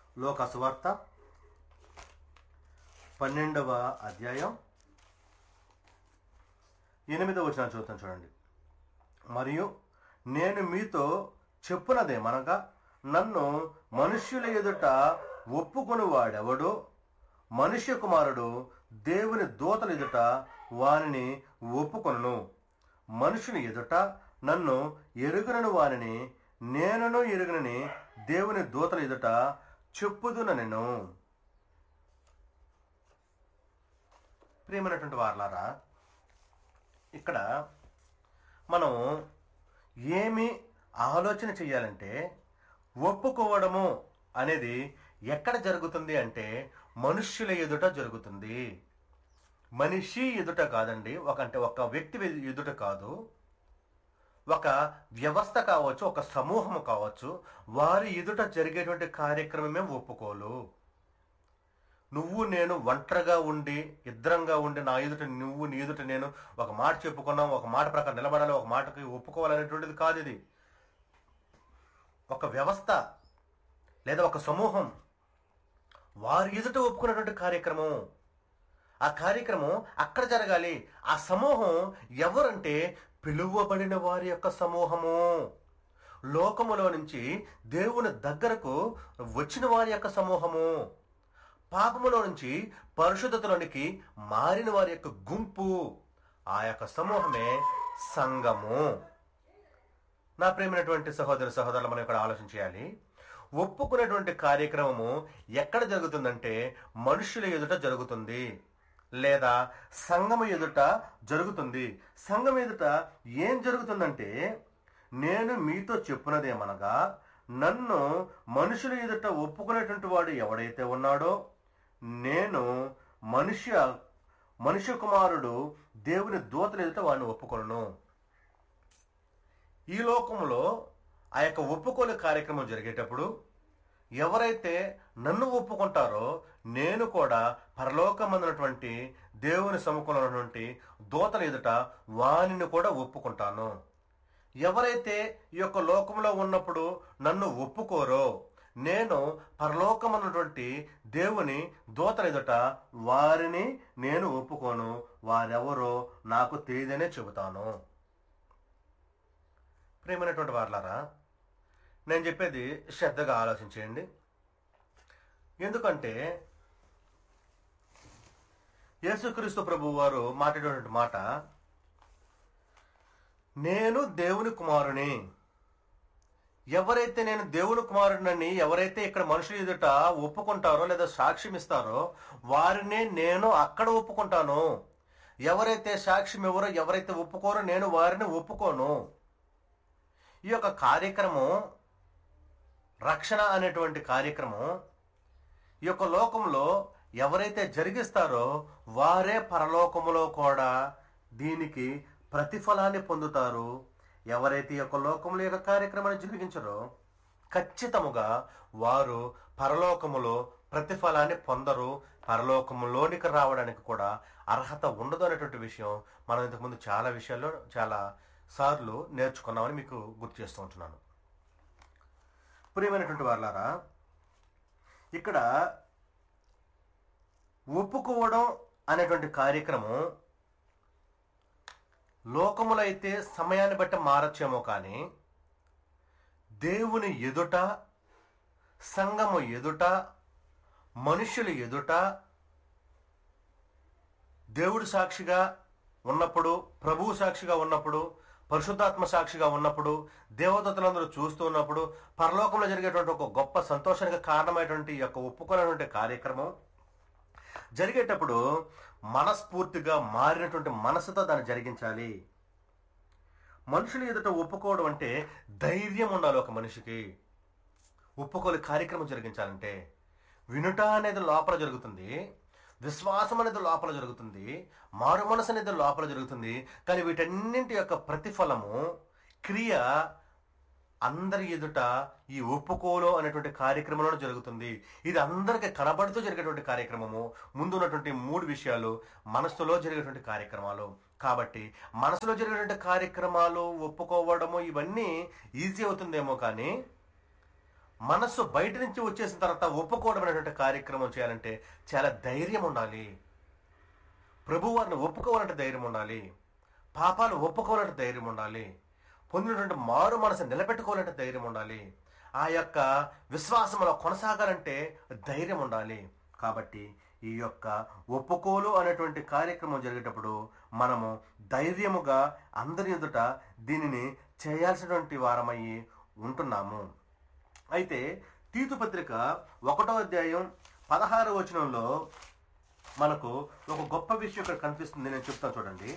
లోక సువార్త పన్నెండవ అధ్యాయం ఎనిమిదవ వచనం చూద్దాం చూడండి మరియు నేను మీతో చెప్పునదేమనగా నన్ను మనుష్యుల ఎదుట ఒప్పుకొని వాడెవడో మనుష్య కుమారుడు దేవుని దూతల ఎదుట వానిని ఒప్పుకొను మనుషుని ఎదుట నన్ను ఎరుగునను వానిని నేనును ఎరుగునని దేవుని దూతల ఎదుట చెప్పుదున నేను ప్రియమైనటువంటి వారలారా ఇక్కడ మనం ఏమి ఆలోచన చేయాలంటే ఒప్పుకోవడము అనేది ఎక్కడ జరుగుతుంది అంటే మనుష్యుల ఎదుట జరుగుతుంది మనిషి ఎదుట కాదండి ఒక అంటే ఒక వ్యక్తి ఎదుట కాదు ఒక వ్యవస్థ కావచ్చు ఒక సమూహం కావచ్చు వారి ఎదుట జరిగేటువంటి కార్యక్రమమే ఒప్పుకోలు నువ్వు నేను ఒంటరిగా ఉండి ఇద్దరంగా ఉండి నా ఎదుట నువ్వు నీ ఎదుట నేను ఒక మాట చెప్పుకున్నాం ఒక మాట ప్రకారం నిలబడాలి ఒక మాటకి ఒప్పుకోవాలనేటువంటిది కాదు ఇది ఒక వ్యవస్థ లేదా ఒక సమూహం వారి ఎదుట ఒప్పుకున్నటువంటి కార్యక్రమం ఆ కార్యక్రమం అక్కడ జరగాలి ఆ సమూహం ఎవరంటే పిలువబడిన వారి యొక్క సమూహము లోకములో నుంచి దేవుని దగ్గరకు వచ్చిన వారి యొక్క సమూహము పాపములో నుంచి పరిశుద్ధతలోనికి మారిన వారి యొక్క గుంపు ఆ యొక్క సమూహమే సంఘము నా ప్రేమైనటువంటి సహోదర సహోదరులు మనం ఇక్కడ ఆలోచన చేయాలి ఒప్పుకునేటువంటి కార్యక్రమము ఎక్కడ జరుగుతుందంటే మనుషుల ఎదుట జరుగుతుంది లేదా సంఘం ఎదుట జరుగుతుంది సంఘం ఎదుట ఏం జరుగుతుందంటే నేను మీతో చెప్పున్నదేమనగా నన్ను మనుషుల ఎదుట ఒప్పుకునేటువంటి వాడు ఎవడైతే ఉన్నాడో నేను మనుష్య మనుష్య కుమారుడు దేవుని దూతల ఎదుట వాడిని ఒప్పుకొను ఈ లోకంలో ఆ యొక్క ఒప్పుకోలు కార్యక్రమం జరిగేటప్పుడు ఎవరైతే నన్ను ఒప్పుకుంటారో నేను కూడా పరలోకమందునటువంటి దేవుని సముఖంలో ఉన్నటువంటి దూతల ఎదుట వానిని కూడా ఒప్పుకుంటాను ఎవరైతే ఈ యొక్క లోకంలో ఉన్నప్పుడు నన్ను ఒప్పుకోరో నేను పరలోకమన్నటువంటి దేవుని దూతల ఎదుట వారిని నేను ఒప్పుకోను వారెవరో నాకు తెలియదనే చెబుతాను ప్రేమైనటువంటి వారులారా నేను చెప్పేది శ్రద్ధగా ఆలోచించేయండి ఎందుకంటే యేసుక్రీస్తు ప్రభు వారు మాట్లాడేటువంటి మాట నేను దేవుని కుమారుని ఎవరైతే నేను దేవుని కుమారుడినని ఎవరైతే ఇక్కడ మనుషులు ఎదుట ఒప్పుకుంటారో లేదా సాక్ష్యం ఇస్తారో వారినే నేను అక్కడ ఒప్పుకుంటాను ఎవరైతే సాక్ష్యం ఎవరో ఎవరైతే ఒప్పుకోరో నేను వారిని ఒప్పుకోను ఈ యొక్క కార్యక్రమం రక్షణ అనేటువంటి కార్యక్రమం ఈ యొక్క లోకంలో ఎవరైతే జరిగిస్తారో వారే పరలోకములో కూడా దీనికి ప్రతిఫలాన్ని పొందుతారు ఎవరైతే ఈ యొక్క లోకంలో యొక్క కార్యక్రమాన్ని జరిగించరో ఖచ్చితముగా వారు పరలోకములో ప్రతిఫలాన్ని పొందరు పరలోకములోనికి రావడానికి కూడా అర్హత ఉండదు అనేటువంటి విషయం మనం ఇంతకుముందు చాలా విషయాల్లో చాలా సార్లు నేర్చుకున్నామని మీకు గుర్తు చేస్తూ ఉంటున్నాను ప్రియమైనటువంటి వాళ్ళారా ఇక్కడ ఒప్పుకోవడం అనేటువంటి కార్యక్రమం లోకములో అయితే సమయాన్ని బట్టి మారచ్చేమో కానీ దేవుని ఎదుట సంఘము ఎదుట మనుషుల ఎదుట దేవుడు సాక్షిగా ఉన్నప్పుడు ప్రభువు సాక్షిగా ఉన్నప్పుడు పరిశుద్ధాత్మ సాక్షిగా ఉన్నప్పుడు దేవదత్తులందరూ చూస్తూ ఉన్నప్పుడు పరలోకంలో జరిగేటువంటి ఒక గొప్ప సంతోషానికి కారణమైనటువంటి ఈ యొక్క ఒప్పుకునేటువంటి కార్యక్రమం జరిగేటప్పుడు మనస్ఫూర్తిగా మారినటువంటి మనసుతో దాన్ని జరిగించాలి మనుషులు ఎదుట ఒప్పుకోవడం అంటే ధైర్యం ఉండాలి ఒక మనిషికి ఒప్పుకోలు కార్యక్రమం జరిగించాలంటే వినుట అనేది లోపల జరుగుతుంది విశ్వాసం అనేది లోపల జరుగుతుంది మారు మనసు అనేది లోపల జరుగుతుంది కానీ వీటన్నింటి యొక్క ప్రతిఫలము క్రియ అందరి ఎదుట ఈ ఒప్పుకోలు అనేటువంటి కార్యక్రమంలో జరుగుతుంది ఇది అందరికి కనబడుతూ జరిగేటువంటి కార్యక్రమము ముందు ఉన్నటువంటి మూడు విషయాలు మనసులో జరిగేటువంటి కార్యక్రమాలు కాబట్టి మనసులో జరిగేటువంటి కార్యక్రమాలు ఒప్పుకోవడము ఇవన్నీ ఈజీ అవుతుందేమో కానీ మనస్సు బయట నుంచి వచ్చేసిన తర్వాత ఒప్పుకోవడం అనేటువంటి కార్యక్రమం చేయాలంటే చాలా ధైర్యం ఉండాలి ప్రభు వారిని ఒప్పుకోవాలంటే ధైర్యం ఉండాలి పాపాలు ఒప్పుకోవాలంటే ధైర్యం ఉండాలి పొందినటువంటి మారు మనసు నిలబెట్టుకోవాలంటే ధైర్యం ఉండాలి ఆ యొక్క విశ్వాసంలో కొనసాగాలంటే ధైర్యం ఉండాలి కాబట్టి ఈ యొక్క ఒప్పుకోలు అనేటువంటి కార్యక్రమం జరిగేటప్పుడు మనము ధైర్యముగా అందరి ఎదుట దీనిని చేయాల్సినటువంటి వారమయ్యి ఉంటున్నాము అయితే తీతు పత్రిక ఒకటో అధ్యాయం పదహారు వచనంలో మనకు ఒక గొప్ప విషయం ఇక్కడ కనిపిస్తుంది నేను చెప్తాను చూడండి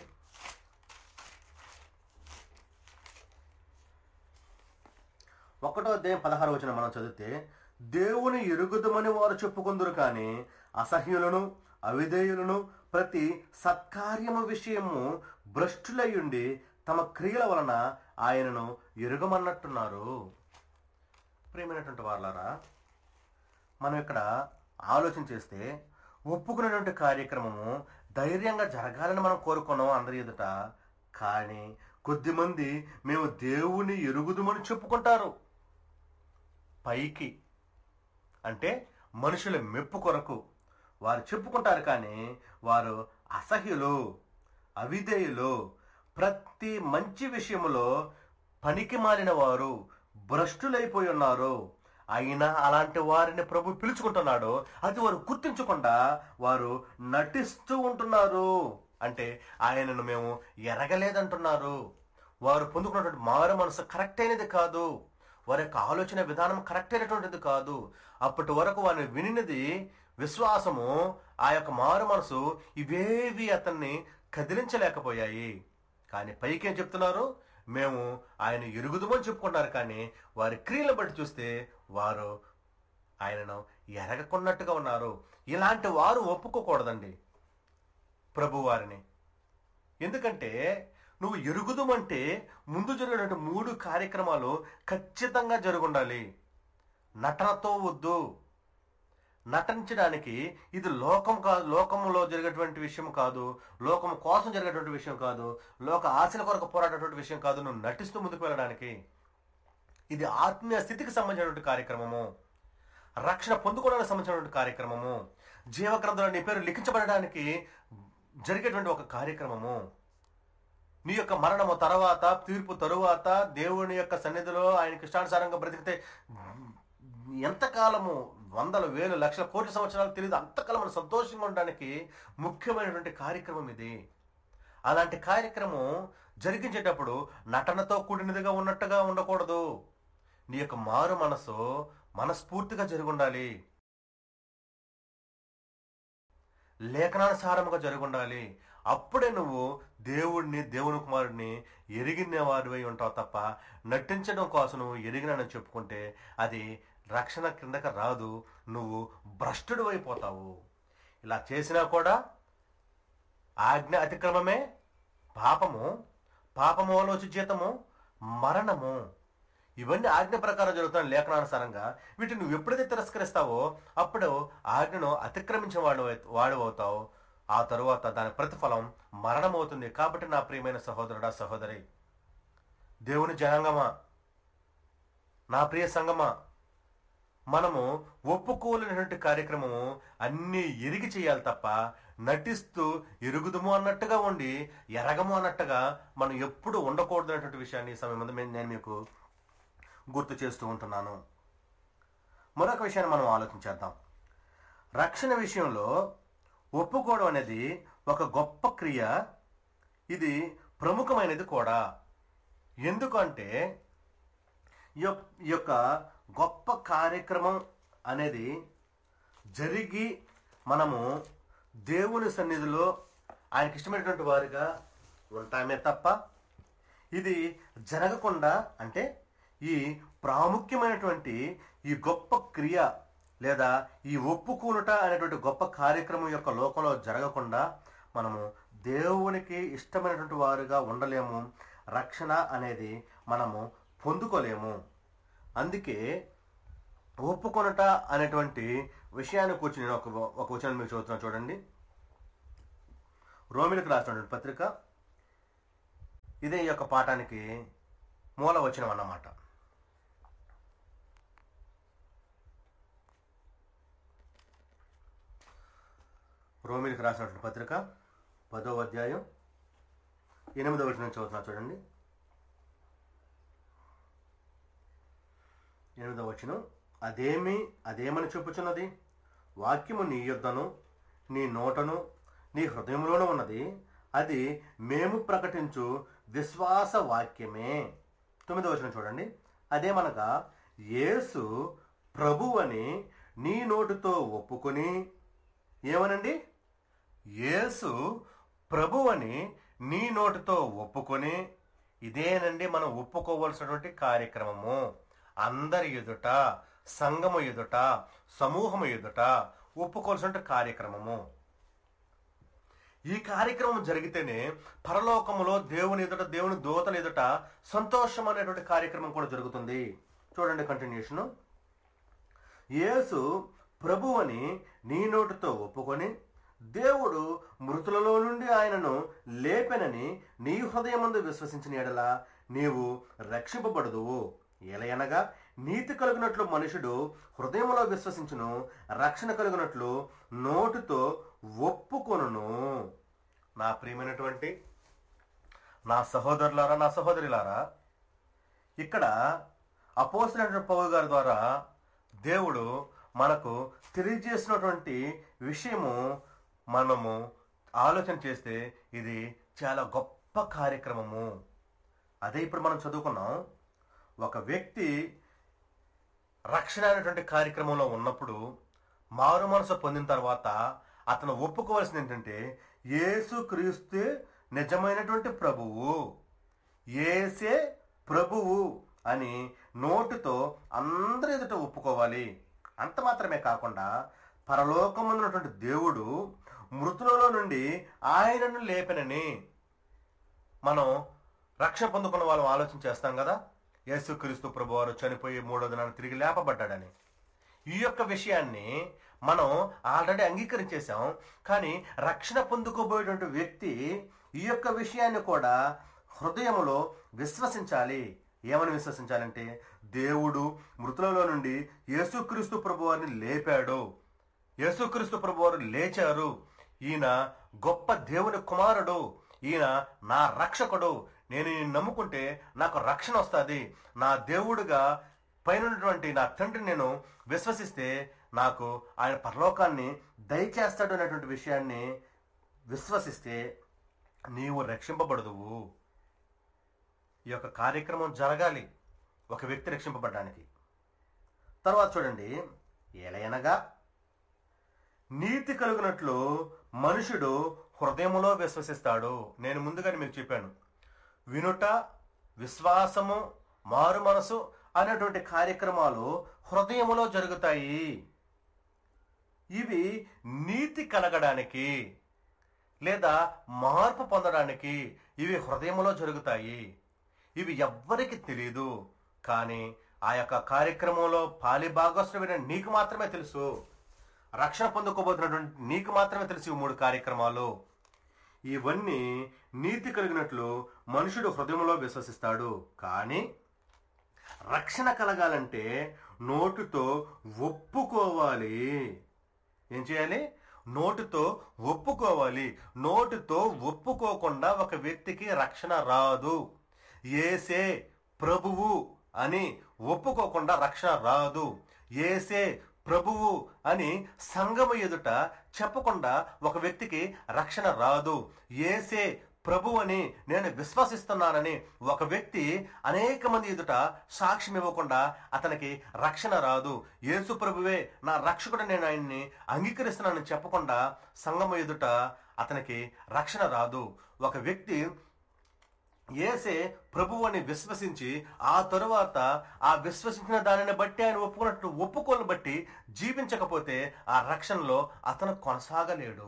ఒకటో అధ్యాయం పదహారు వచ్చిన మనం చదివితే దేవుని ఎరుగుదమని వారు చెప్పుకుందరు కానీ అసహ్యులను అవిధేయులను ప్రతి సత్కార్యము విషయము భ్రష్టులయ్యుండి తమ క్రియల వలన ఆయనను ఎరుగమన్నట్టున్నారు ప్రియమైనటువంటి వాళ్ళారా మనం ఇక్కడ ఆలోచన చేస్తే ఒప్పుకునేటువంటి కార్యక్రమము ధైర్యంగా జరగాలని మనం కోరుకున్నాం అందరి ఎదుట కానీ కొద్దిమంది మేము దేవుని ఎరుగుదుమని చెప్పుకుంటారు పైకి అంటే మనుషుల మెప్పు కొరకు వారు చెప్పుకుంటారు కానీ వారు అసహ్యులు అవిధేయులు ప్రతి మంచి విషయములో పనికి మారిన వారు భ్రష్టులైపోయి ఉన్నారు అయినా అలాంటి వారిని ప్రభు పిలుచుకుంటున్నాడు అది వారు గుర్తించకుండా వారు నటిస్తూ ఉంటున్నారు అంటే ఆయనను మేము ఎరగలేదంటున్నారు వారు పొందుకున్నటువంటి మారు మనసు కరెక్ట్ అయినది కాదు వారి యొక్క ఆలోచన విధానం కరెక్ట్ అయినటువంటిది కాదు అప్పటి వరకు వారిని వినినది విశ్వాసము ఆ యొక్క మారు మనసు ఇవేవి అతన్ని కదిలించలేకపోయాయి కానీ పైకి ఏం చెప్తున్నారు మేము ఆయన ఎరుగుదమని చెప్పుకున్నారు కానీ వారి క్రియలను బట్టి చూస్తే వారు ఆయనను ఎరగకున్నట్టుగా ఉన్నారు ఇలాంటి వారు ఒప్పుకోకూడదండి ప్రభువారిని ఎందుకంటే నువ్వు ఎరుగుదమంటే ముందు జరిగినటువంటి మూడు కార్యక్రమాలు ఖచ్చితంగా జరుగుండాలి నటనతో వద్దు నటించడానికి ఇది లోకం కాదు లోకంలో జరిగేటువంటి విషయం కాదు లోకం కోసం జరిగేటువంటి విషయం కాదు లోక ఆశల కొరకు పోరాడేటువంటి విషయం కాదు నువ్వు నటిస్తూ ముందుకు వెళ్ళడానికి ఇది ఆత్మీయ స్థితికి సంబంధించినటువంటి కార్యక్రమము రక్షణ పొందుకోవడానికి సంబంధించినటువంటి కార్యక్రమము జీవగ్రంథంలో నీ పేరు లిఖించబడడానికి జరిగేటువంటి ఒక కార్యక్రమము నీ యొక్క మరణము తర్వాత తీర్పు తరువాత దేవుని యొక్క సన్నిధిలో ఆయనకి ఇష్టానుసారంగా బ్రతికితే ఎంతకాలము వందల వేలు లక్షల కోట్ల సంవత్సరాలు తెలియదు అంతకాలం మనం సంతోషంగా ఉండడానికి ముఖ్యమైనటువంటి కార్యక్రమం ఇది అలాంటి కార్యక్రమం జరిగించేటప్పుడు నటనతో కూడినదిగా ఉన్నట్టుగా ఉండకూడదు నీ యొక్క మారు మనసు మనస్ఫూర్తిగా జరిగి ఉండాలి లేఖనానుసారముగా జరిగి ఉండాలి అప్పుడే నువ్వు దేవుడిని దేవుని కుమారుడిని ఎరిగిన వాడివై ఉంటావు తప్ప నటించడం కోసం నువ్వు ఎరిగినానని చెప్పుకుంటే అది రక్షణ కిందకి రాదు నువ్వు భ్రష్టుడు అయిపోతావు ఇలా చేసినా కూడా ఆజ్ఞ అతిక్రమమే పాపము పాపము వల్ల వచ్చే జీతము మరణము ఇవన్నీ ఆజ్ఞ ప్రకారం జరుగుతున్న లేఖనానుసారంగా వీటిని నువ్వు ఎప్పుడైతే తిరస్కరిస్తావో అప్పుడు ఆజ్ఞను అతిక్రమించిన వాడు వాడు అవుతావు ఆ తరువాత దాని ప్రతిఫలం మరణం అవుతుంది కాబట్టి నా ప్రియమైన సహోదరుడా సహోదరి దేవుని జనాంగమా నా ప్రియ సంగమా మనము ఒప్పుకోలేనటువంటి కార్యక్రమము అన్నీ ఎరిగి చేయాలి తప్ప నటిస్తూ ఎరుగుదుము అన్నట్టుగా ఉండి ఎరగము అన్నట్టుగా మనం ఎప్పుడు ఉండకూడదు అనేటువంటి విషయాన్ని ఈ సమయం ముందు నేను మీకు గుర్తు చేస్తూ ఉంటున్నాను మరొక విషయాన్ని మనం ఆలోచించేద్దాం రక్షణ విషయంలో ఒప్పుకోవడం అనేది ఒక గొప్ప క్రియ ఇది ప్రముఖమైనది కూడా ఎందుకంటే ఈ యొక్- ఈ యొక్క గొప్ప కార్యక్రమం అనేది జరిగి మనము దేవుని సన్నిధిలో ఆయనకి ఇష్టమైనటువంటి వారిగా ఉంటామే తప్ప ఇది జరగకుండా అంటే ఈ ప్రాముఖ్యమైనటువంటి ఈ గొప్ప క్రియ లేదా ఈ ఒప్పుకూనుట అనేటువంటి గొప్ప కార్యక్రమం యొక్క లోకంలో జరగకుండా మనము దేవునికి ఇష్టమైనటువంటి వారుగా ఉండలేము రక్షణ అనేది మనము పొందుకోలేము అందుకే ఒప్పుకొనుట అనేటువంటి విషయాన్ని కూర్చి నేను ఒక ఒక వచనం మీకు చదువుతున్నాను చూడండి రోమిలకు రాసినటువంటి పత్రిక ఇదే ఈ యొక్క పాఠానికి మూల వచనం అన్నమాట రోమిలికి రాసినటువంటి పత్రిక పదో అధ్యాయం ఎనిమిదవ వచనం చదువుతున్నా చూడండి ఎనిమిదవ వచనం అదేమి అదేమని చెప్పుచున్నది వాక్యము నీ యొద్దను నీ నోటను నీ హృదయంలోనూ ఉన్నది అది మేము ప్రకటించు విశ్వాస వాక్యమే తొమ్మిదవ వచనం చూడండి అదేమనగా యేసు ప్రభు అని నీ నోటితో ఒప్పుకొని ఏమనండి యేసు ప్రభు అని నీ నోటితో ఒప్పుకొని ఇదేనండి మనం ఒప్పుకోవలసినటువంటి కార్యక్రమము అందరి ఎదుట సంఘము ఎదుట సమూహము ఎదుట ఒప్పుకోవాల్సిన కార్యక్రమము ఈ కార్యక్రమం జరిగితేనే పరలోకములో దేవుని ఎదుట దేవుని దూతల ఎదుట సంతోషం అనేటువంటి కార్యక్రమం కూడా జరుగుతుంది చూడండి కంటిన్యూషన్ యేసు ప్రభు అని నీ నోటితో ఒప్పుకొని దేవుడు మృతులలో నుండి ఆయనను లేపెనని నీ హృదయమందు విశ్వసించిన ఎడల నీవు రక్షింపబడదువు ఎలయనగా నీతి కలిగినట్లు మనుషుడు హృదయంలో విశ్వసించును రక్షణ కలిగినట్లు నోటితో ఒప్పుకొనును నా ప్రియమైనటువంటి నా సహోదరులారా నా సహోదరులారా ఇక్కడ అపోసినటువంటి పౌరు గారి ద్వారా దేవుడు మనకు తెలియజేసినటువంటి విషయము మనము ఆలోచన చేస్తే ఇది చాలా గొప్ప కార్యక్రమము అదే ఇప్పుడు మనం చదువుకున్నాం ఒక వ్యక్తి రక్షణ అనేటువంటి కార్యక్రమంలో ఉన్నప్పుడు మారు మనసు పొందిన తర్వాత అతను ఒప్పుకోవాల్సింది ఏంటంటే యేసు క్రీస్తే నిజమైనటువంటి ప్రభువు ఏసే ప్రభువు అని నోటితో అందరి ఎదుట ఒప్పుకోవాలి అంత మాత్రమే కాకుండా పరలోకమున్నటువంటి దేవుడు మృతులలో నుండి ఆయనను లేపనని మనం రక్షణ పొందుకున్న వాళ్ళం ఆలోచన చేస్తాం కదా యేసుక్రీస్తు ప్రభు వారు చనిపోయి మూడో దినాన్ని తిరిగి లేపబడ్డాడని ఈ యొక్క విషయాన్ని మనం ఆల్రెడీ అంగీకరించేశాం కానీ రక్షణ పొందుకోబోయేటువంటి వ్యక్తి ఈ యొక్క విషయాన్ని కూడా హృదయంలో విశ్వసించాలి ఏమని విశ్వసించాలంటే దేవుడు మృతులలో నుండి యేసుక్రీస్తు ప్రభు వారిని లేపాడు యేసుక్రీస్తు ప్రభు వారు లేచారు ఈయన గొప్ప దేవుని కుమారుడు ఈయన నా రక్షకుడు నేను ఈయన నమ్ముకుంటే నాకు రక్షణ వస్తుంది నా దేవుడుగా పైనటువంటి నా తండ్రిని నేను విశ్వసిస్తే నాకు ఆయన పరలోకాన్ని దయచేస్తాడు అనేటువంటి విషయాన్ని విశ్వసిస్తే నీవు రక్షింపబడదువు ఈ యొక్క కార్యక్రమం జరగాలి ఒక వ్యక్తి రక్షింపబడడానికి తర్వాత చూడండి ఎలయనగా నీతి కలుగునట్లు మనుషుడు హృదయములో విశ్వసిస్తాడు నేను ముందుగానే మీకు చెప్పాను వినుట విశ్వాసము మారు మనసు అనేటువంటి కార్యక్రమాలు హృదయములో జరుగుతాయి ఇవి నీతి కలగడానికి లేదా మార్పు పొందడానికి ఇవి హృదయములో జరుగుతాయి ఇవి ఎవ్వరికి తెలియదు కానీ ఆ యొక్క కార్యక్రమంలో పాలి భాగస్వామైన నీకు మాత్రమే తెలుసు రక్షణ పొందుకోబోతున్నటువంటి నీకు మాత్రమే తెలుసు ఈ మూడు కార్యక్రమాలు ఇవన్నీ నీతి కలిగినట్లు మనుషుడు హృదయంలో విశ్వసిస్తాడు కానీ రక్షణ కలగాలంటే నోటితో ఒప్పుకోవాలి ఏం చేయాలి నోటితో ఒప్పుకోవాలి నోటితో ఒప్పుకోకుండా ఒక వ్యక్తికి రక్షణ రాదు ఏసే ప్రభువు అని ఒప్పుకోకుండా రక్షణ రాదు ఏసే ప్రభువు అని సంఘము ఎదుట చెప్పకుండా ఒక వ్యక్తికి రక్షణ రాదు ఏసే ప్రభు అని నేను విశ్వసిస్తున్నానని ఒక వ్యక్తి అనేక మంది ఎదుట సాక్ష్యం ఇవ్వకుండా అతనికి రక్షణ రాదు యేసు ప్రభువే నా రక్షకుడు నేను ఆయన్ని అంగీకరిస్తున్నానని చెప్పకుండా సంఘము ఎదుట అతనికి రక్షణ రాదు ఒక వ్యక్తి ఏసే ప్రభువు అని విశ్వసించి ఆ తరువాత ఆ విశ్వసించిన దానిని బట్టి ఆయన ఒప్పుకున్నట్టు ఒప్పుకోలు బట్టి జీవించకపోతే ఆ రక్షణలో అతను కొనసాగలేడు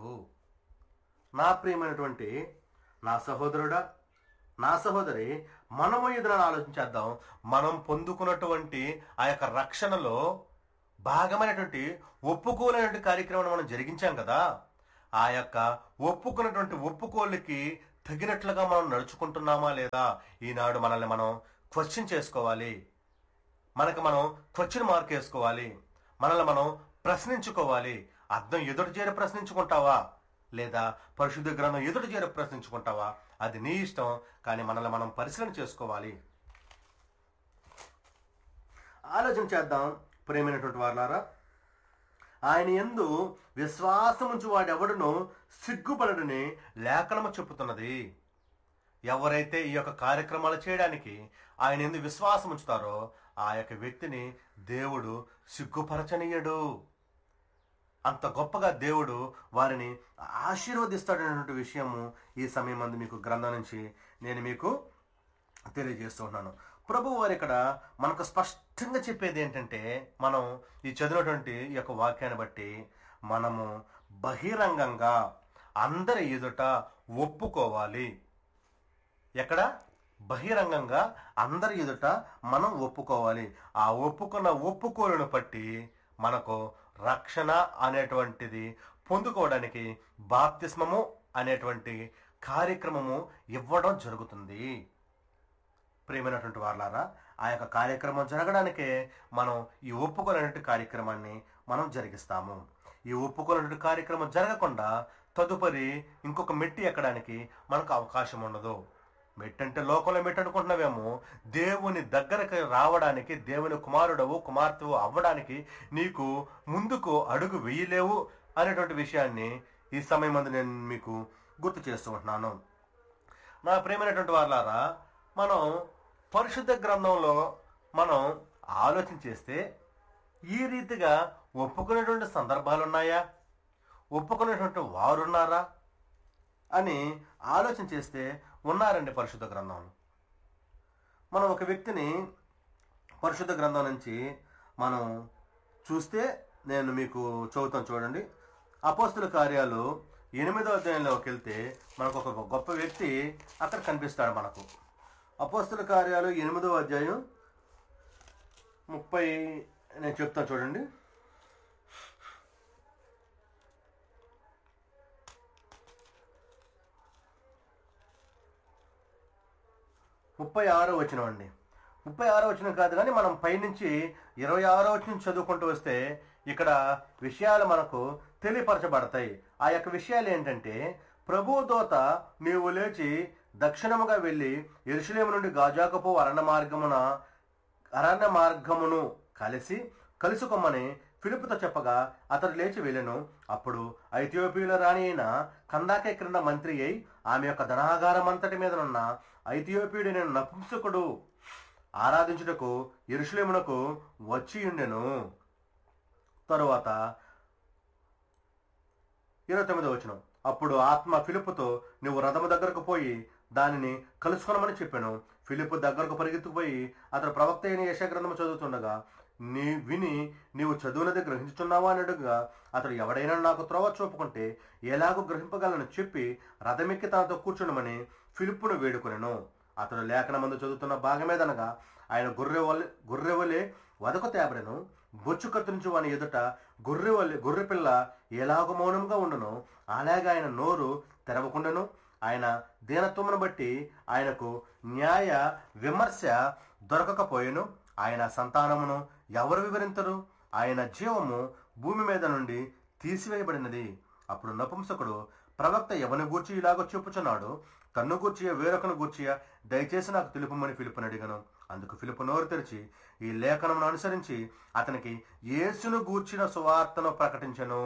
నా ప్రియమైనటువంటి నా సహోదరుడా నా సహోదరి మనము ఎదురని ఆలోచించేద్దాం మనం పొందుకున్నటువంటి ఆ యొక్క రక్షణలో భాగమైనటువంటి ఒప్పుకోలేనటువంటి కార్యక్రమం మనం జరిగించాం కదా ఆ యొక్క ఒప్పుకున్నటువంటి ఒప్పుకోళ్ళకి తగినట్లుగా మనం నడుచుకుంటున్నామా లేదా ఈనాడు మనల్ని మనం క్వశ్చన్ చేసుకోవాలి మనకు మనం క్వశ్చన్ మార్క్ వేసుకోవాలి మనల్ని మనం ప్రశ్నించుకోవాలి అర్థం ఎదుటి చేరి ప్రశ్నించుకుంటావా లేదా పరిశుద్ధ గ్రంథం ఎదుటి చేరి ప్రశ్నించుకుంటావా అది నీ ఇష్టం కానీ మనల్ని మనం పరిశీలన చేసుకోవాలి ఆలోచన చేద్దాం ప్రేమైనటువంటి వారులారా ఆయన ఎందు విశ్వాసముంచు వాడెవడును సిగ్గుపడడని లేఖనము చెప్పుతున్నది ఎవరైతే ఈ యొక్క కార్యక్రమాలు చేయడానికి ఆయన ఎందు విశ్వాసం ఉంచుతారో ఆ యొక్క వ్యక్తిని దేవుడు సిగ్గుపరచనీయడు అంత గొప్పగా దేవుడు వారిని ఆశీర్వదిస్తాడనేటువంటి విషయము ఈ సమయం మందు మీకు గ్రంథం నుంచి నేను మీకు తెలియజేస్తున్నాను ప్రభు వారు ఇక్కడ మనకు స్పష్టంగా చెప్పేది ఏంటంటే మనం ఈ చదివినటువంటి ఈ యొక్క వాక్యాన్ని బట్టి మనము బహిరంగంగా అందరి ఎదుట ఒప్పుకోవాలి ఎక్కడ బహిరంగంగా అందరి ఎదుట మనం ఒప్పుకోవాలి ఆ ఒప్పుకున్న ఒప్పుకోలను బట్టి మనకు రక్షణ అనేటువంటిది పొందుకోవడానికి బాప్తిస్మము అనేటువంటి కార్యక్రమము ఇవ్వడం జరుగుతుంది ప్రియమైనటువంటి వాళ్ళారా ఆ యొక్క కార్యక్రమం జరగడానికే మనం ఈ ఒప్పుకోలేనటువంటి కార్యక్రమాన్ని మనం జరిగిస్తాము ఈ ఒప్పుకోలేనటువంటి కార్యక్రమం జరగకుండా తదుపరి ఇంకొక మెట్టి ఎక్కడానికి మనకు అవకాశం ఉండదు మెట్టు అంటే లోకంలో మెట్టు అనుకుంటున్నావేమో దేవుని దగ్గరకు రావడానికి దేవుని కుమారుడవు కుమార్తెవు అవ్వడానికి నీకు ముందుకు అడుగు వేయలేవు అనేటువంటి విషయాన్ని ఈ సమయం మందు నేను మీకు గుర్తు చేస్తూ ఉంటున్నాను నా ప్రేమైనటువంటి వాళ్ళారా మనం పరిశుద్ధ గ్రంథంలో మనం ఆలోచన చేస్తే ఈ రీతిగా ఒప్పుకునేటువంటి సందర్భాలు ఉన్నాయా ఒప్పుకునేటువంటి వారున్నారా అని ఆలోచన చేస్తే ఉన్నారండి పరిశుద్ధ గ్రంథంలో మనం ఒక వ్యక్తిని పరిశుద్ధ గ్రంథం నుంచి మనం చూస్తే నేను మీకు చదువుతాను చూడండి అపోస్తుల కార్యాలు ఎనిమిదో అధ్యాయంలోకి వెళ్తే మనకు ఒక గొప్ప వ్యక్తి అక్కడ కనిపిస్తాడు మనకు అపోస్తుల కార్యాలు ఎనిమిదో అధ్యాయం ముప్పై నేను చెప్తాను చూడండి ముప్పై ఆరో వచనం అండి ముప్పై ఆరో వచనం కాదు కానీ మనం పైనుంచి ఇరవై ఆరో వచనం చదువుకుంటూ వస్తే ఇక్కడ విషయాలు మనకు తెలియపరచబడతాయి ఆ యొక్క విషయాలు ఏంటంటే ప్రభు దోత నీవు లేచి దక్షిణముగా వెళ్ళి ఎరుషులేము నుండి గాజాకపు అరణ్య మార్గమున అరణ్య మార్గమును కలిసి కలుసుకోమని ఫిలిపుతో చెప్పగా అతడు లేచి వెళ్ళెను అప్పుడు ఐథియోపియుల రాణి అయిన కందాకే క్రింద మంత్రి అయి ఆమె యొక్క ధనాగారం అంతటి మీదనున్న ఐథియోపియుడైన నపుంసకుడు ఆరాధించుటకు ఎరుషులేమునకు వచ్చి ఉండెను తరువాత ఇరవై తొమ్మిదో వచనం అప్పుడు ఆత్మ ఫిలిప్పుతో నువ్వు రథము దగ్గరకు పోయి దానిని కలుసుకొనమని చెప్పాను ఫిలిప్ దగ్గరకు పరిగెత్తుకుపోయి అతడు ప్రవక్త అయిన యశగ్రంథము చదువుతుండగా నీ విని నీవు చదువునది గ్రహించుచున్నావా అని అడుగుగా అతడు ఎవడైనా నాకు త్రోవ చూపుకుంటే ఎలాగో గ్రహింపగలను చెప్పి రథమెక్కి తనతో కూర్చుండమని ఫిలిప్పును వేడుకొనెను అతడు లేఖనమందు చదువుతున్న భాగమేదనగా ఆయన గొర్రెవలే గొర్రెవలే వదకు తేబడెను బొచ్చు కత్తిరించి వాని ఎదుట గొర్రెవలే గొర్రెపిల్ల ఎలాగ మౌనంగా ఉండును అలాగే ఆయన నోరు తెరవకుండాను ఆయన దీనత్వమును బట్టి ఆయనకు న్యాయ విమర్శ దొరకకపోయెను ఆయన సంతానమును ఎవరు వివరించరు ఆయన జీవము భూమి మీద నుండి తీసివేయబడినది అప్పుడు నపుంసకుడు ప్రవక్త ఎవని గూర్చి ఇలాగో చెప్పుచున్నాడు తన్ను గూర్చియ వేరొకను గూర్చియ దయచేసి నాకు తెలుపమని ఫిలిపుని అడిగాను అందుకు ఫిలిపు నోరు తెరిచి ఈ లేఖనమును అనుసరించి అతనికి యేసును గూర్చిన సువార్తను ప్రకటించెను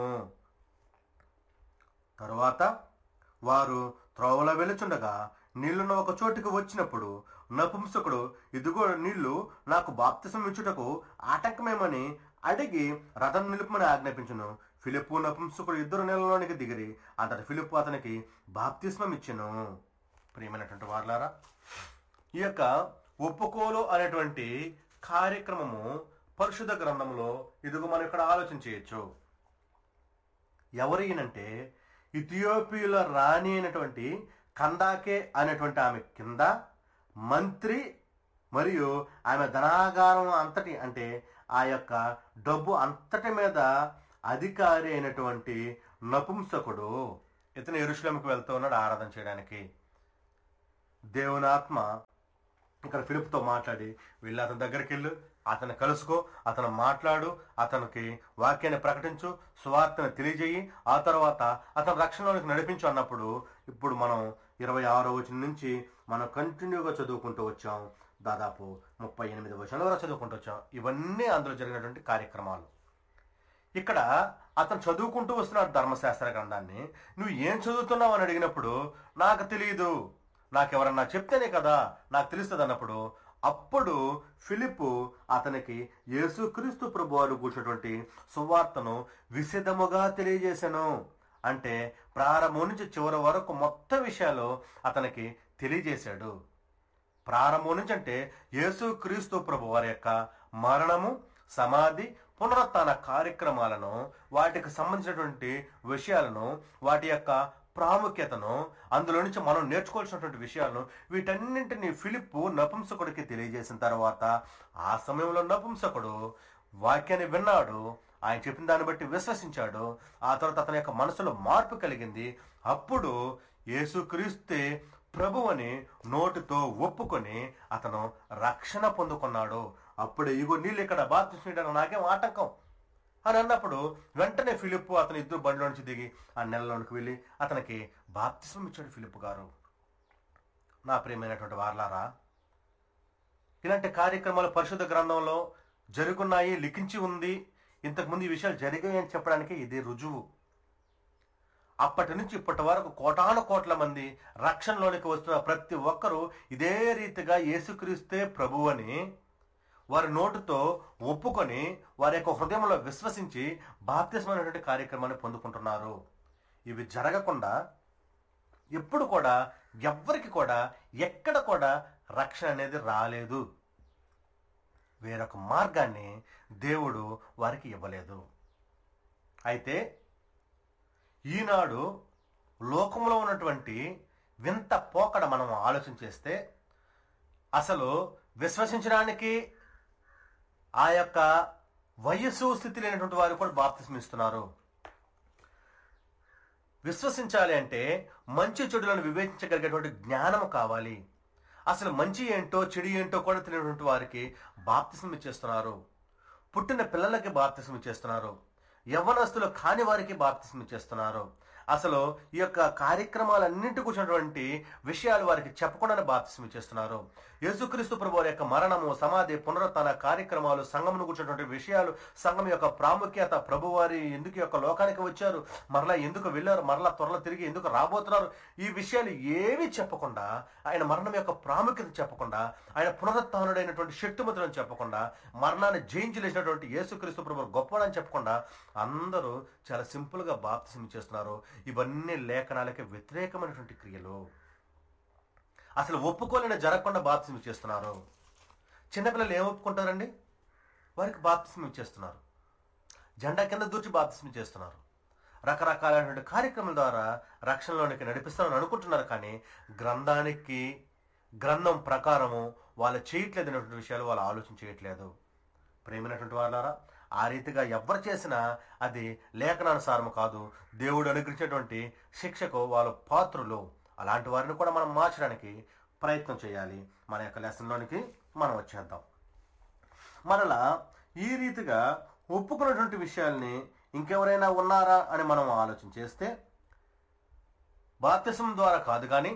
తరువాత వారు త్రోవలో వెలుచుండగా నీళ్లున్న ఒక చోటికి వచ్చినప్పుడు నపుంసకుడు ఇదిగో నీళ్లు నాకు బాప్తిసం ఇచ్చుటకు ఆటంకమేమని అడిగి రథం నిలుపమని ఆజ్ఞాపించును ఫిలిప్పు నపుంసకుడు ఇద్దరు నీళ్ళలోనికి దిగిరి అంతటి ఫిలిప్పు అతనికి బాప్తిస్మం ఇచ్చెను ప్రియమైనటువంటి వార్లారా ఈ యొక్క ఒప్పుకోలు అనేటువంటి కార్యక్రమము పరిశుద్ధ గ్రంథంలో ఇదిగో మనం ఇక్కడ ఆలోచన చేయొచ్చు ఎవరైనంటే ఇథియోపియుల రాణి అయినటువంటి కందాకే అనేటువంటి ఆమె కింద మంత్రి మరియు ఆమె ధనాగారం అంతటి అంటే ఆ యొక్క డబ్బు అంతటి మీద అధికారి అయినటువంటి నపుంసకుడు ఇతను ఎరుషులంకి వెళ్తూ ఉన్నాడు ఆరాధన చేయడానికి దేవుని ఆత్మ ఇక్కడ ఫిలిప్తో మాట్లాడి వెళ్ళి అతని దగ్గరికి వెళ్ళు అతను కలుసుకో అతను మాట్లాడు అతనికి వాక్యాన్ని ప్రకటించు సువార్తను తెలియజేయి ఆ తర్వాత అతను రక్షణలోనికి నడిపించు అన్నప్పుడు ఇప్పుడు మనం ఇరవై ఆరో వచనం నుంచి మనం కంటిన్యూగా చదువుకుంటూ వచ్చాం దాదాపు ముప్పై ఎనిమిది వచనాల వరకు చదువుకుంటూ వచ్చాం ఇవన్నీ అందులో జరిగినటువంటి కార్యక్రమాలు ఇక్కడ అతను చదువుకుంటూ వస్తున్నాడు ధర్మశాస్త్ర గ్రంథాన్ని నువ్వు ఏం చదువుతున్నావు అని అడిగినప్పుడు నాకు తెలియదు నాకెవరన్నా చెప్తేనే కదా నాకు తెలుస్తుంది అన్నప్పుడు అప్పుడు ఫిలిప్పు అతనికి యేసుక్రీస్తు ప్రభు వారు కూర్చున్నటువంటి సువార్తను విశదముగా తెలియజేశాను అంటే ప్రారంభం నుంచి చివరి వరకు మొత్తం విషయాలు అతనికి తెలియజేశాడు ప్రారంభం నుంచి అంటే యేసుక్రీస్తు ప్రభు వారి యొక్క మరణము సమాధి పునరుత్న కార్యక్రమాలను వాటికి సంబంధించినటువంటి విషయాలను వాటి యొక్క ప్రాముఖ్యతను అందులో నుంచి మనం నేర్చుకోవాల్సినటువంటి విషయాలను వీటన్నింటినీ ఫిలిప్పు నపుంసకుడికి తెలియజేసిన తర్వాత ఆ సమయంలో నపుంసకుడు వాక్యాన్ని విన్నాడు ఆయన చెప్పిన దాన్ని బట్టి విశ్వసించాడు ఆ తర్వాత అతని యొక్క మనసులో మార్పు కలిగింది అప్పుడు యేసుక్రీస్తే ప్రభువని నోటితో ఒప్పుకొని అతను రక్షణ పొందుకున్నాడు అప్పుడు ఇగో నీళ్ళు ఇక్కడ బాప్తిస్మీయడానికి నాకేం ఆటంకం అని అన్నప్పుడు వెంటనే ఫిలిప్ అతని ఇద్దరు బండిలో నుంచి దిగి ఆ నెలలోనికి వెళ్ళి అతనికి బాప్తిస్మం ఇచ్చాడు ఫిలిప్ గారు నా ప్రియమైనటువంటి వార్లారా ఇలాంటి కార్యక్రమాలు పరిశుద్ధ గ్రంథంలో జరుగున్నాయి లిఖించి ఉంది ఇంతకుముందు ఈ విషయాలు జరిగాయి అని చెప్పడానికి ఇది రుజువు అప్పటి నుంచి ఇప్పటి వరకు కోటాను కోట్ల మంది రక్షణలోనికి వస్తున్న ప్రతి ఒక్కరూ ఇదే రీతిగా యేసుక్రీస్తే ప్రభువని వారి నోటుతో ఒప్పుకొని వారి యొక్క హృదయంలో విశ్వసించి బాప్తిస్మైనటువంటి కార్యక్రమాన్ని పొందుకుంటున్నారు ఇవి జరగకుండా ఎప్పుడు కూడా ఎవ్వరికి కూడా ఎక్కడ కూడా రక్షణ అనేది రాలేదు వేరొక మార్గాన్ని దేవుడు వారికి ఇవ్వలేదు అయితే ఈనాడు లోకంలో ఉన్నటువంటి వింత పోకడ మనం ఆలోచన చేస్తే అసలు విశ్వసించడానికి ఆ యొక్క వయస్సు స్థితి లేనటువంటి వారు కూడా బాప్తిస్మ ఇస్తున్నారు విశ్వసించాలి అంటే మంచి చెడులను వివేచించగలిగేటువంటి జ్ఞానం కావాలి అసలు మంచి ఏంటో చెడు ఏంటో కూడా తెలియనటువంటి వారికి బాప్తిసం ఇచ్చేస్తున్నారు పుట్టిన పిల్లలకి బాప్తిసం ఇచ్చేస్తున్నారు యవ్వనస్తులు కాని వారికి బాప్తిసం ఇచ్చేస్తున్నారు అసలు ఈ యొక్క కార్యక్రమాలన్నింటి కూర్చున్నటువంటి విషయాలు వారికి చెప్పకుండానే బాప్తిసం ఇచ్చేస్తున్నారు యేసుక్రీస్తు ప్రభు వారి యొక్క మరణము సమాధి పునరుత్న కార్యక్రమాలు సంఘమును కూర్చున్నటువంటి విషయాలు సంఘం యొక్క ప్రాముఖ్యత ప్రభు వారి ఎందుకు ఈ యొక్క లోకానికి వచ్చారు మరలా ఎందుకు వెళ్ళారు మరలా త్వరలో తిరిగి ఎందుకు రాబోతున్నారు ఈ విషయాలు ఏవి చెప్పకుండా ఆయన మరణం యొక్క ప్రాముఖ్యత చెప్పకుండా ఆయన పునరుత్డైనటువంటి శక్తిమంతులను చెప్పకుండా మరణాన్ని జయించలేసినటువంటి యేసుక్రీస్తు ప్రభు గొప్పవాడని చెప్పకుండా అందరూ చాలా సింపుల్గా బాప్తిసం చేస్తున్నారు ఇవన్నీ లేఖనాలకి వ్యతిరేకమైనటువంటి క్రియలు అసలు ఒప్పుకోలేని జరగకుండా బాప్తిసం ఇచ్చేస్తున్నారు చిన్నపిల్లలు ఏం ఒప్పుకుంటారండి వారికి బాప్తిసం ఇచ్చేస్తున్నారు జెండా కింద దూర్చి బాప్తిసం ఇచ్చేస్తున్నారు రకరకాలైనటువంటి కార్యక్రమాల ద్వారా రక్షణలోనికి నడిపిస్తారని అనుకుంటున్నారు కానీ గ్రంథానికి గ్రంథం ప్రకారము వాళ్ళు చేయట్లేదు అనేటువంటి విషయాలు వాళ్ళు ఆలోచన చేయట్లేదు ప్రేమైనటువంటి వాళ్ళారా ఆ రీతిగా ఎవరు చేసినా అది లేఖనానుసారము కాదు దేవుడు అనుగ్రహించేటువంటి శిక్షకు వాళ్ళు పాత్రులు అలాంటి వారిని కూడా మనం మార్చడానికి ప్రయత్నం చేయాలి మన యొక్క లెసన్లోనికి మనం వచ్చేద్దాం మరలా ఈ రీతిగా ఒప్పుకున్నటువంటి విషయాల్ని ఇంకెవరైనా ఉన్నారా అని మనం ఆలోచన చేస్తే బాప్తిసం ద్వారా కాదు కానీ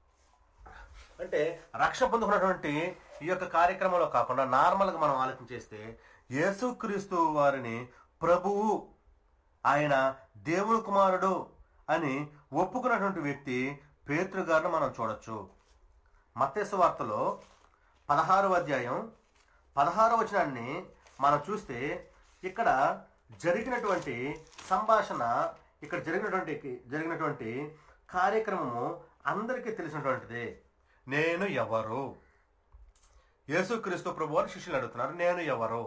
అంటే రక్షణ పొందుకున్నటువంటి ఈ యొక్క కార్యక్రమంలో కాకుండా నార్మల్గా మనం ఆలోచన చేస్తే యేసుక్రీస్తు వారిని ప్రభువు ఆయన దేవుని కుమారుడు అని ఒప్పుకున్నటువంటి వ్యక్తి పేతృ గారిని మనం చూడొచ్చు మత్తేసు వార్తలో పదహారవ అధ్యాయం పదహారవ వచనాన్ని మనం చూస్తే ఇక్కడ జరిగినటువంటి సంభాషణ ఇక్కడ జరిగినటువంటి జరిగినటువంటి కార్యక్రమము అందరికీ తెలిసినటువంటిదే నేను ఎవరు యేసుక్రీస్తు ప్రభు వారు శిష్యులు అడుగుతున్నారు నేను ఎవరు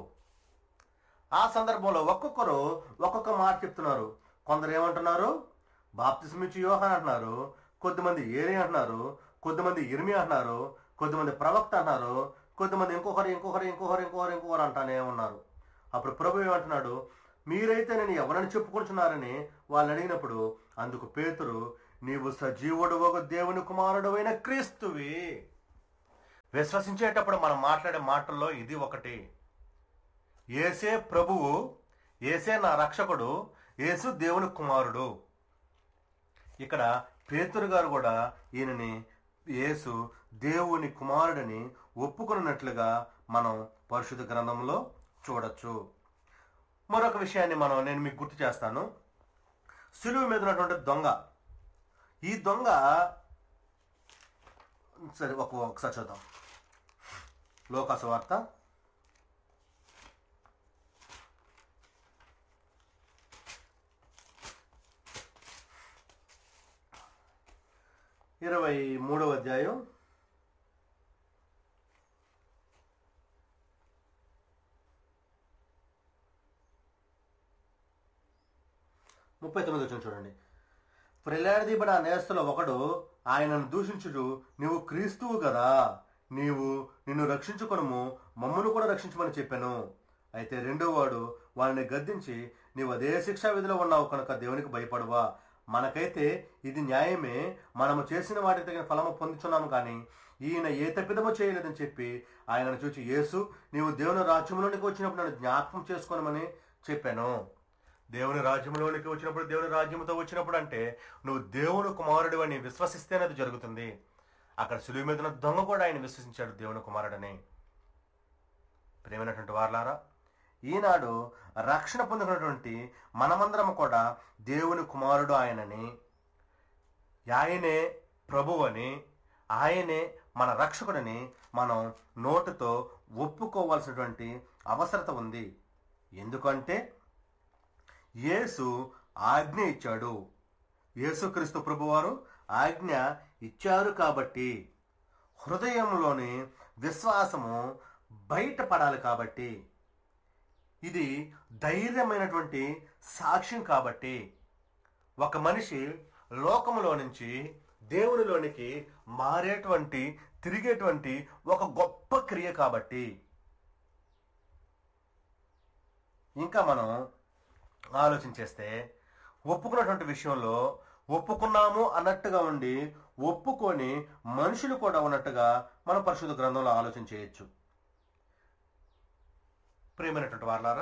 ఆ సందర్భంలో ఒక్కొక్కరు ఒక్కొక్క మాట చెప్తున్నారు కొందరు ఏమంటున్నారు బాప్తిస్మిచ్చి యోహాన్ అంటున్నారు కొద్దిమంది ఏరి అంటున్నారు కొద్దిమంది ఇర్మి అంటున్నారు కొద్దిమంది ప్రవక్త అంటున్నారు కొద్దిమంది ఇంకొకరు ఇంకొకరు ఇంకొకరు ఇంకొకరు ఇంకొకరు అంటానే ఉన్నారు అప్పుడు ప్రభు ఏమంటున్నాడు మీరైతే నేను ఎవరని చెప్పుకుంటున్నారని వాళ్ళు అడిగినప్పుడు అందుకు పేతురు నీవు సజీవుడు ఒక దేవుని కుమారుడు అయిన క్రీస్తువి విశ్వసించేటప్పుడు మనం మాట్లాడే మాటల్లో ఇది ఒకటి ఏసే ప్రభువు ఏసే నా రక్షకుడు యేసు దేవుని కుమారుడు ఇక్కడ పేతురు గారు కూడా ఈయనని యేసు దేవుని కుమారుడని ఒప్పుకున్నట్లుగా మనం పరిశుద్ధ గ్రంథంలో చూడొచ్చు మరొక విషయాన్ని మనం నేను మీకు గుర్తు చేస్తాను సులువు మీద ఉన్నటువంటి దొంగ ఈ దొంగ సరే ఒక ఒకసారి చూద్దాం లోకాసు వార్త ఇరవై మూడవ అధ్యాయం ముప్పై తొమ్మిది వచ్చిన చూడండి ప్రలాడదీబడ నేస్తుల ఒకడు ఆయనను దూషించుడు నీవు క్రీస్తువు కదా నీవు నిన్ను రక్షించుకొనము మమ్మను కూడా రక్షించమని చెప్పాను అయితే రెండో వాడు వాడిని గద్దించి నీవు అదే శిక్షా విధిలో ఉన్నావు కనుక దేవునికి భయపడవా మనకైతే ఇది న్యాయమే మనము చేసిన వాటికి తగిన ఫలము పొందుచున్నాము కానీ ఈయన ఏ తప్పిదమో చేయలేదని చెప్పి ఆయనను చూచి యేసు నీవు దేవుని రాజ్యంలోనికి వచ్చినప్పుడు నన్ను జ్ఞాపకం చేసుకోనమని చెప్పాను దేవుని రాజ్యంలోనికి వచ్చినప్పుడు దేవుని రాజ్యంతో వచ్చినప్పుడు అంటే నువ్వు దేవుని కుమారుడు అని విశ్వసిస్తేనే అది జరుగుతుంది అక్కడ సులువు మీద ఉన్న దొంగ కూడా ఆయన విశ్వసించాడు దేవుని కుమారుడని ప్రేమైనటువంటి వార్లారా ఈనాడు రక్షణ పొందుకున్నటువంటి మనమందరం కూడా దేవుని కుమారుడు ఆయనని ఆయనే ప్రభు అని ఆయనే మన రక్షకుడని మనం నోటుతో ఒప్పుకోవాల్సినటువంటి అవసరత ఉంది ఎందుకంటే యేసు ఆజ్ఞ ఇచ్చాడు యేసుక్రీస్తు ప్రభువారు ఆజ్ఞ ఇచ్చారు కాబట్టి హృదయంలోని విశ్వాసము బయటపడాలి కాబట్టి ఇది ధైర్యమైనటువంటి సాక్ష్యం కాబట్టి ఒక మనిషి లోకములో నుంచి దేవునిలోనికి మారేటువంటి తిరిగేటువంటి ఒక గొప్ప క్రియ కాబట్టి ఇంకా మనం ఆలోచన చేస్తే ఒప్పుకున్నటువంటి విషయంలో ఒప్పుకున్నాము అన్నట్టుగా ఉండి ఒప్పుకొని మనుషులు కూడా ఉన్నట్టుగా మనం పరిశుద్ధ గ్రంథంలో ఆలోచన చేయొచ్చు ప్రేమైనటువంటి వాళ్ళారా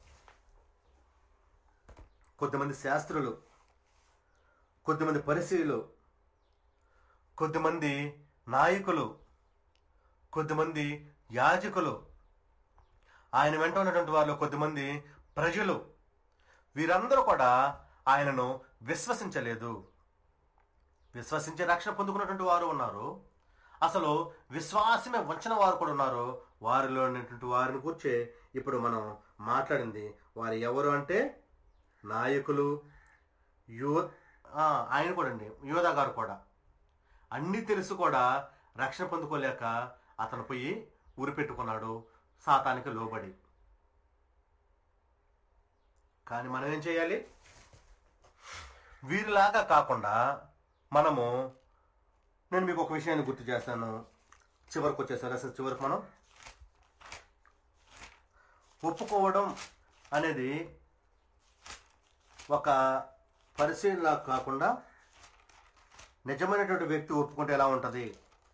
కొద్దిమంది శాస్త్రులు కొద్దిమంది పరిశీలు కొద్దిమంది నాయకులు కొద్దిమంది యాజకులు ఆయన వెంట ఉన్నటువంటి వాళ్ళు కొద్దిమంది ప్రజలు వీరందరూ కూడా ఆయనను విశ్వసించలేదు విశ్వసించే రక్షణ పొందుకున్నటువంటి వారు ఉన్నారు అసలు విశ్వాసమే వంచిన వారు కూడా ఉన్నారు వారిలో ఉన్నటువంటి వారిని కూర్చే ఇప్పుడు మనం మాట్లాడింది వారు ఎవరు అంటే నాయకులు యో ఆ, ఆయన కూడా అండి యోధా గారు కూడా అన్నీ తెలుసు కూడా రక్షణ పొందుకోలేక అతను పోయి ఉరి పెట్టుకున్నాడు సాతానికి లోబడి కానీ మనం ఏం చేయాలి వీరిలాగా కాకుండా మనము నేను మీకు ఒక విషయాన్ని గుర్తు చేస్తాను చివరికి వచ్చేసరి అసలు చివరికి మనం ఒప్పుకోవడం అనేది ఒక పరిశీలన కాకుండా నిజమైనటువంటి వ్యక్తి ఒప్పుకుంటే ఎలా ఉంటుంది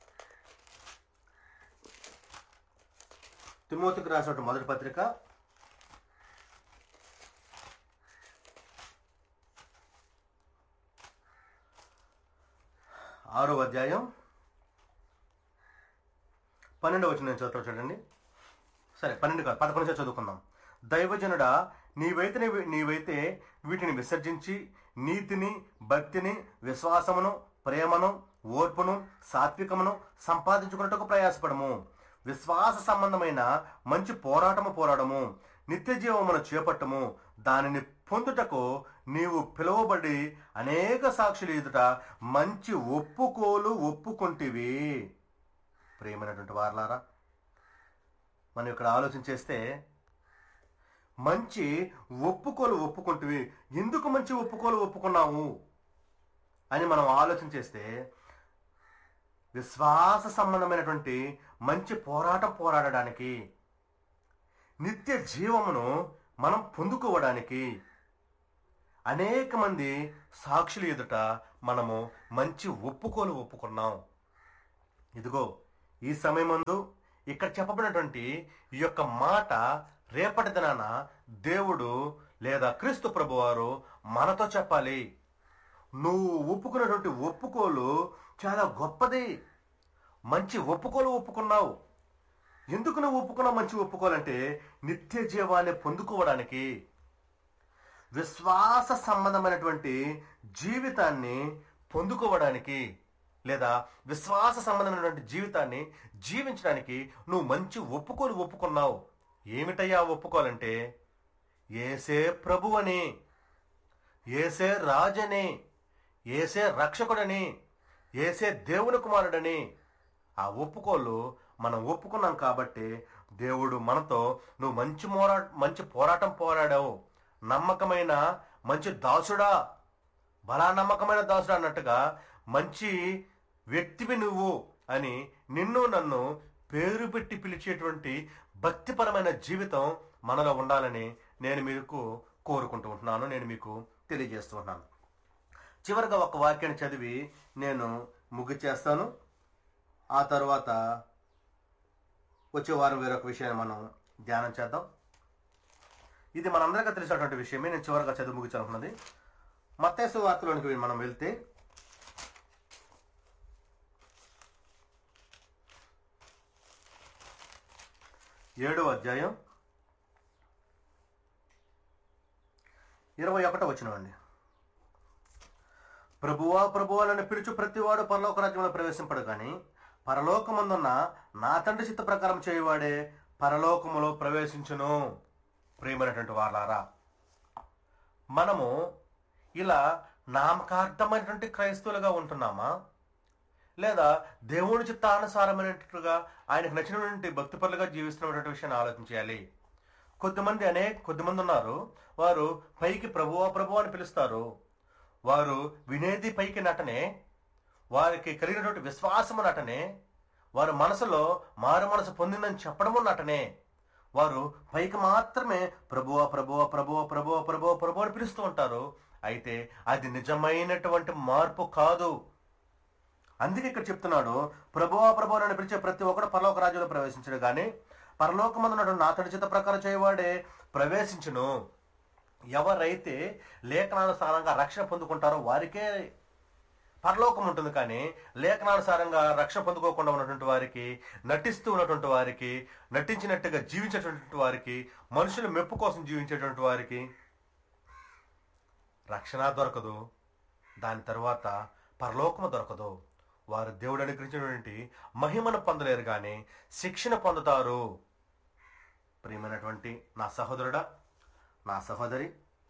తిమోతికి రాసినటువంటి మొదటి పత్రిక ఆరో అధ్యాయం పన్నెండవ వచ్చిన నేను చదువుతాను చూడండి సరే పన్నెండు కాదు పదకొండు నుంచి చదువుకుందాం దైవజనుడా నీవైతే నీవి- నీవైతే వీటిని విసర్జించి నీతిని భక్తిని విశ్వాసమును ప్రేమను ఓర్పును సాత్వికమును సంపాదించుకున్నట్టుకు ప్రయాసపడము విశ్వాస సంబంధమైన మంచి పోరాటము పోరాడము నిత్య జీవమును చేపట్టము దానిని పొందుటకు నీవు పిలువబడి అనేక సాక్షులు ఎదుట మంచి ఒప్పుకోలు ఒప్పుకుంటివి ప్రేమైనటువంటి వారలారా మనం ఇక్కడ ఆలోచన చేస్తే మంచి ఒప్పుకోలు ఒప్పుకుంటువి ఎందుకు మంచి ఒప్పుకోలు ఒప్పుకున్నావు అని మనం ఆలోచన చేస్తే విశ్వాస సంబంధమైనటువంటి మంచి పోరాటం పోరాడడానికి నిత్య జీవమును మనం పొందుకోవడానికి అనేక మంది సాక్షులు ఎదుట మనము మంచి ఒప్పుకోలు ఒప్పుకున్నాం ఇదిగో ఈ సమయమందు ఇక్కడ చెప్పబడినటువంటి ఈ యొక్క మాట రేపటి దినాన దేవుడు లేదా క్రీస్తు ప్రభువారు మనతో చెప్పాలి నువ్వు ఒప్పుకున్నటువంటి ఒప్పుకోలు చాలా గొప్పది మంచి ఒప్పుకోలు ఒప్పుకున్నావు ఎందుకు నువ్వు ఒప్పుకున్నావు మంచి ఒప్పుకోలంటే నిత్య జీవాన్ని పొందుకోవడానికి విశ్వాస సంబంధమైనటువంటి జీవితాన్ని పొందుకోవడానికి లేదా విశ్వాస సంబంధమైనటువంటి జీవితాన్ని జీవించడానికి నువ్వు మంచి ఒప్పుకోలు ఒప్పుకున్నావు ఏమిటయ్యా ఒప్పుకోవాలంటే ఏసే ప్రభువని ఏసే రాజని ఏసే రక్షకుడని ఏసే దేవుని కుమారుడని ఆ ఒప్పుకోలు మనం ఒప్పుకున్నాం కాబట్టి దేవుడు మనతో నువ్వు మంచి మోరా మంచి పోరాటం పోరాడావు నమ్మకమైన మంచి దాసుడా బలా నమ్మకమైన దాసుడు అన్నట్టుగా మంచి వ్యక్తివి నువ్వు అని నిన్ను నన్ను పేరు పెట్టి పిలిచేటువంటి భక్తిపరమైన జీవితం మనలో ఉండాలని నేను మీకు కోరుకుంటూ ఉంటున్నాను నేను మీకు తెలియజేస్తూ ఉన్నాను చివరిగా ఒక వాక్యాన్ని చదివి నేను ముగ్గు చేస్తాను ఆ తర్వాత వచ్చే వారం వేరొక విషయాన్ని మనం ధ్యానం చేద్దాం ఇది మనందరికీ తెలిసినటువంటి విషయమే నేను చివరిగా చదువు ముగించాలనుకున్నది మత్తేసు వార్తలోనికి మనం వెళ్తే ఏడో అధ్యాయం ఇరవై ఒకటో వచ్చినవండి ప్రభువా ప్రభువాలని పిలుచు ప్రతివాడు పరలోక రాజ్యంలో ప్రవేశింపడు కానీ పరలోకమందున్న నా తండ్రి చిత్త ప్రకారం చేయవాడే పరలోకములో ప్రవేశించును ప్రియమైనటువంటి వాళ్ళారా మనము ఇలా నామకార్థమైనటువంటి క్రైస్తవులుగా ఉంటున్నామా లేదా దేవుని చిత్తానుసారమైనట్టుగా ఆయనకు నచ్చినటువంటి భక్తిపరులుగా జీవిస్తున్నటువంటి విషయాన్ని ఆలోచించాలి కొద్దిమంది అనేక కొద్దిమంది ఉన్నారు వారు పైకి ప్రభువా ప్రభు అని పిలుస్తారు వారు వినేది పైకి నటనే వారికి కలిగినటువంటి విశ్వాసము నటనే వారు మనసులో మారు మనసు పొందిందని చెప్పడము నటనే వారు పైకి మాత్రమే ప్రభువా ప్రభువా ప్రభువా ప్రభువా ప్రభువా ప్రభు అని పిలుస్తూ ఉంటారు అయితే అది నిజమైనటువంటి మార్పు కాదు అందుకే ఇక్కడ చెప్తున్నాడు ప్రభువా ప్రభు అని పిలిచే ప్రతి ఒక్కడు పరలోక రాజ్యంలో ప్రవేశించడు కానీ పరలోకమందున్నాడు నా తడి చిత్త ప్రకారం చేయవాడే ప్రవేశించును ఎవరైతే లేఖనానుసారంగా రక్షణ పొందుకుంటారో వారికే పరలోకం ఉంటుంది కానీ లేఖనానుసారంగా రక్షణ పొందుకోకుండా ఉన్నటువంటి వారికి నటిస్తూ ఉన్నటువంటి వారికి నటించినట్టుగా జీవించేటువంటి వారికి మనుషుల మెప్పు కోసం జీవించేటువంటి వారికి రక్షణ దొరకదు దాని తర్వాత పరలోకము దొరకదు వారు దేవుడు అనుగ్రహించినటువంటి మహిమను పొందలేరు కానీ శిక్షణ పొందుతారు ప్రియమైనటువంటి నా సహోదరుడా నా సహోదరి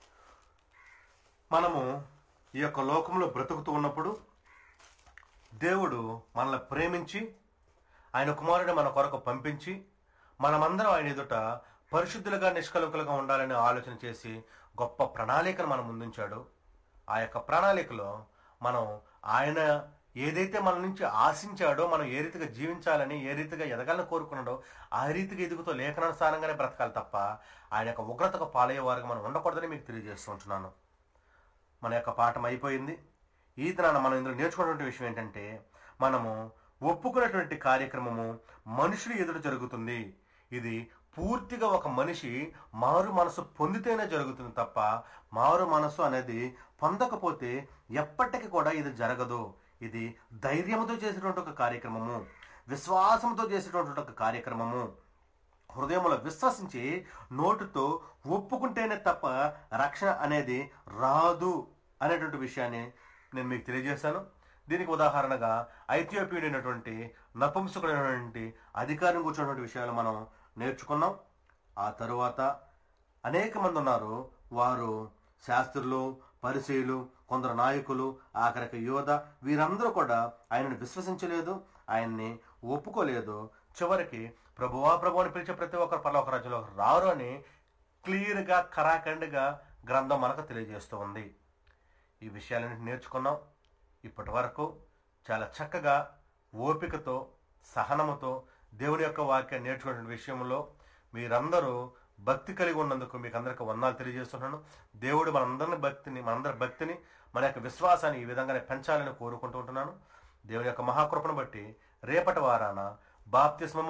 మనము ఈ యొక్క లోకంలో బ్రతుకుతూ ఉన్నప్పుడు దేవుడు మనల్ని ప్రేమించి ఆయన కుమారుని మన కొరకు పంపించి మనమందరం ఆయన ఎదుట పరిశుద్ధులుగా నిష్కలంకులుగా ఉండాలని ఆలోచన చేసి గొప్ప ప్రణాళికను మనం ముందుంచాడు ఆ యొక్క ప్రణాళికలో మనం ఆయన ఏదైతే మన నుంచి ఆశించాడో మనం ఏ రీతిగా జీవించాలని ఏ రీతిగా ఎదగాలని కోరుకున్నాడో ఆ రీతిగా ఎదుగుతూ లేఖనానుసారంగానే బ్రతకాలి తప్ప ఆయన యొక్క ఉగ్రతకు పాలయ్యే వారికి మనం ఉండకూడదని మీకు తెలియజేస్తూ ఉంటున్నాను మన యొక్క పాఠం అయిపోయింది ఈ దినాన మనం ఇందులో నేర్చుకున్నటువంటి విషయం ఏంటంటే మనము ఒప్పుకున్నటువంటి కార్యక్రమము మనుషులు ఎదుట జరుగుతుంది ఇది పూర్తిగా ఒక మనిషి మారు మనసు పొందితేనే జరుగుతుంది తప్ప మారు మనసు అనేది పొందకపోతే ఎప్పటికీ కూడా ఇది జరగదు ఇది ధైర్యంతో చేసేటువంటి ఒక కార్యక్రమము విశ్వాసంతో చేసేటువంటి ఒక కార్యక్రమము హృదయంలో విశ్వసించి నోటుతో ఒప్పుకుంటేనే తప్ప రక్షణ అనేది రాదు అనేటువంటి విషయాన్ని నేను మీకు తెలియజేశాను దీనికి ఉదాహరణగా ఐథియోపియుడైనటువంటి నపుంసకుడైనటువంటి అధికారం కూర్చున్నటువంటి విషయాలు మనం నేర్చుకున్నాం ఆ తరువాత అనేక మంది ఉన్నారు వారు శాస్త్రులు పరిచయులు కొందరు నాయకులు ఆఖరికి యోధ వీరందరూ కూడా ఆయనను విశ్వసించలేదు ఆయన్ని ఒప్పుకోలేదు చివరికి ప్రభువా ప్రభు అని పిలిచే ప్రతి ఒక్కరు పరలోక రాజ్యంలో రారు అని క్లియర్గా కరాఖండ్గా గ్రంథం మనకు తెలియజేస్తూ ఉంది ఈ విషయాలన్నీ నేర్చుకున్నాం ఇప్పటి వరకు చాలా చక్కగా ఓపికతో సహనముతో దేవుని యొక్క వాక్యాన్ని నేర్చుకునే విషయంలో మీరందరూ భక్తి కలిగి ఉన్నందుకు మీకు అందరికీ వందాలు తెలియజేస్తున్నాను దేవుడు మనందరిని భక్తిని మనందరి భక్తిని మన యొక్క విశ్వాసాన్ని ఈ విధంగానే పెంచాలని కోరుకుంటూ ఉంటున్నాను దేవుని యొక్క మహాకృపను బట్టి రేపటి వారాన బాప్తిస్మము